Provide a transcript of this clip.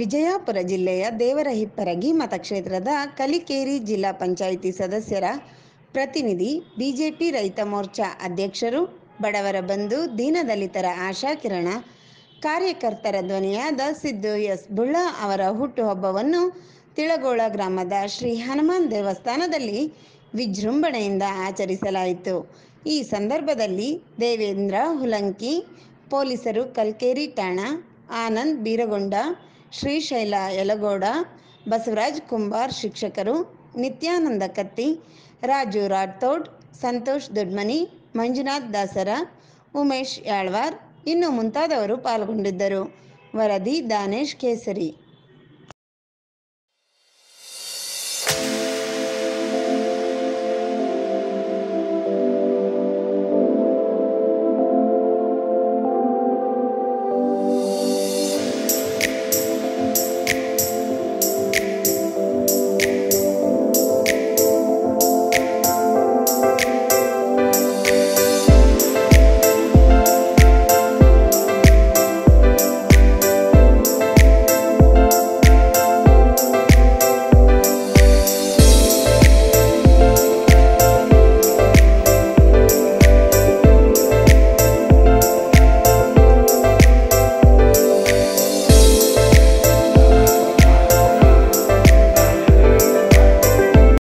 ವಿಜಯಪುರ ಜಿಲ್ಲೆಯ ದೇವರಹಿಪ್ಪರಗಿ ಮತಕ್ಷೇತ್ರದ ಕಲಿಕೇರಿ ಜಿಲ್ಲಾ ಪಂಚಾಯಿತಿ ಸದಸ್ಯರ ಪ್ರತಿನಿಧಿ ಬಿಜೆಪಿ ರೈತ ಮೋರ್ಚಾ ಅಧ್ಯಕ್ಷರು ಬಡವರ ಬಂಧು ದೀನದಲಿತರ ಆಶಾಕಿರಣ ಕಾರ್ಯಕರ್ತರ ಧ್ವನಿಯಾದ ಸಿದ್ದು ಎಸ್ ಬುಳ್ಳ ಅವರ ಹುಟ್ಟುಹಬ್ಬವನ್ನು ತಿಳಗೋಳ ಗ್ರಾಮದ ಶ್ರೀ ಹನುಮಾನ್ ದೇವಸ್ಥಾನದಲ್ಲಿ ವಿಜೃಂಭಣೆಯಿಂದ ಆಚರಿಸಲಾಯಿತು ಈ ಸಂದರ್ಭದಲ್ಲಿ ದೇವೇಂದ್ರ ಹುಲಂಕಿ ಪೊಲೀಸರು ಕಲ್ಕೇರಿ ಠಾಣಾ ಆನಂದ್ ಬೀರಗೊಂಡ ಶ್ರೀಶೈಲ ಯಲಗೋಡ ಬಸವರಾಜ್ ಕುಂಬಾರ್ ಶಿಕ್ಷಕರು ನಿತ್ಯಾನಂದ ಕತ್ತಿ ರಾಜು ರಾಠೋಡ್ ಸಂತೋಷ್ ದೊಡ್ಮನಿ ಮಂಜುನಾಥ್ ದಾಸರ ಉಮೇಶ್ ಯಾಳ್ವಾರ್ ಇನ್ನು ಮುಂತಾದವರು ಪಾಲ್ಗೊಂಡಿದ್ದರು ವರದಿ ದಾನೇಶ್ ಕೇಸರಿ